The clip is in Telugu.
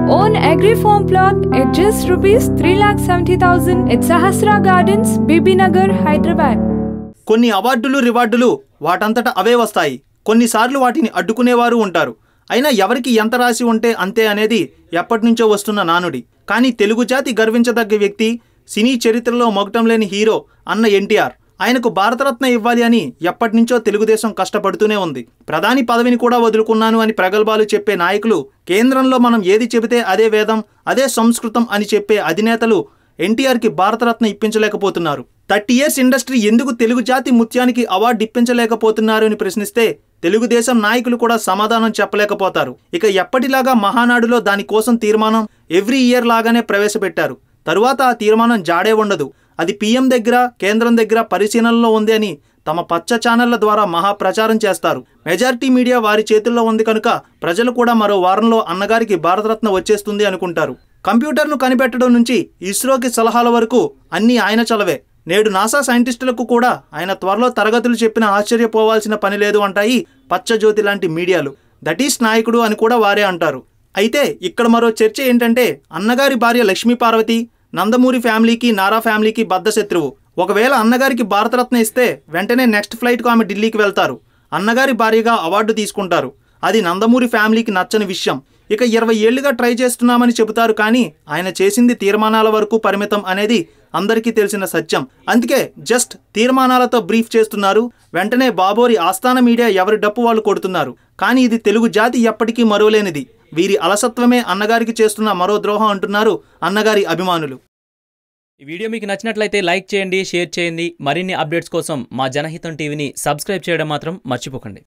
own agri farm plot at just rupees 3,70,000 at Sahasra Gardens, Bibinagar, Hyderabad. కొన్ని అవార్డులు రివార్డులు వాటంతట అవే వస్తాయి కొన్నిసార్లు వాటిని అడ్డుకునేవారు ఉంటారు అయినా ఎవరికి ఎంత రాసి ఉంటే అంతే అనేది ఎప్పటినుంచో వస్తున్న నానుడి కానీ తెలుగు జాతి గర్వించదగ్గ వ్యక్తి సినీ చరిత్రలో మొగటం లేని హీరో అన్న ఎన్టీఆర్ ఆయనకు భారతరత్న ఇవ్వాలి అని ఎప్పటినుంచో తెలుగుదేశం కష్టపడుతూనే ఉంది ప్రధాని పదవిని కూడా వదులుకున్నాను అని ప్రగల్భాలు చెప్పే నాయకులు కేంద్రంలో మనం ఏది చెబితే అదే వేదం అదే సంస్కృతం అని చెప్పే అధినేతలు ఎన్టీఆర్కి భారతరత్న ఇప్పించలేకపోతున్నారు థర్టీ ఇయర్స్ ఇండస్ట్రీ ఎందుకు తెలుగు జాతి ముత్యానికి అవార్డు ఇప్పించలేకపోతున్నారు అని ప్రశ్నిస్తే తెలుగుదేశం నాయకులు కూడా సమాధానం చెప్పలేకపోతారు ఇక ఎప్పటిలాగా మహానాడులో దానికోసం తీర్మానం ఎవ్రీ ఇయర్ లాగానే ప్రవేశపెట్టారు తరువాత ఆ తీర్మానం జాడే ఉండదు అది పీఎం దగ్గర కేంద్రం దగ్గర పరిశీలనలో ఉంది అని తమ పచ్చ ఛానళ్ల ద్వారా మహా ప్రచారం చేస్తారు మెజారిటీ మీడియా వారి చేతుల్లో ఉంది కనుక ప్రజలు కూడా మరో వారంలో అన్నగారికి భారతరత్న వచ్చేస్తుంది అనుకుంటారు కంప్యూటర్ను కనిపెట్టడం నుంచి ఇస్రోకి సలహాల వరకు అన్నీ ఆయన చలవే నేడు నాసా సైంటిస్టులకు కూడా ఆయన త్వరలో తరగతులు చెప్పిన ఆశ్చర్యపోవాల్సిన పని లేదు అంటాయి పచ్చజ్యోతి లాంటి మీడియాలు దట్ ఈస్ నాయకుడు అని కూడా వారే అంటారు అయితే ఇక్కడ మరో చర్చ ఏంటంటే అన్నగారి భార్య లక్ష్మీ పార్వతి నందమూరి ఫ్యామిలీకి నారా ఫ్యామిలీకి బద్ధశత్రువు ఒకవేళ అన్నగారికి భారతరత్న ఇస్తే వెంటనే నెక్స్ట్ ఫ్లైట్కు ఆమె ఢిల్లీకి వెళ్తారు అన్నగారి భార్యగా అవార్డు తీసుకుంటారు అది నందమూరి ఫ్యామిలీకి నచ్చని విషయం ఇక ఇరవై ఏళ్లుగా ట్రై చేస్తున్నామని చెబుతారు కానీ ఆయన చేసింది తీర్మానాల వరకు పరిమితం అనేది అందరికీ తెలిసిన సత్యం అందుకే జస్ట్ తీర్మానాలతో బ్రీఫ్ చేస్తున్నారు వెంటనే బాబోరి ఆస్థాన మీడియా ఎవరి డప్పు వాళ్ళు కొడుతున్నారు కానీ ఇది తెలుగు జాతి ఎప్పటికీ మరోలేనిది వీరి అలసత్వమే అన్నగారికి చేస్తున్న మరో ద్రోహం అంటున్నారు అన్నగారి అభిమానులు ఈ వీడియో మీకు నచ్చినట్లయితే లైక్ చేయండి షేర్ చేయండి మరిన్ని అప్డేట్స్ కోసం మా జనహితం టీవీని సబ్స్క్రైబ్ చేయడం మాత్రం మర్చిపోకండి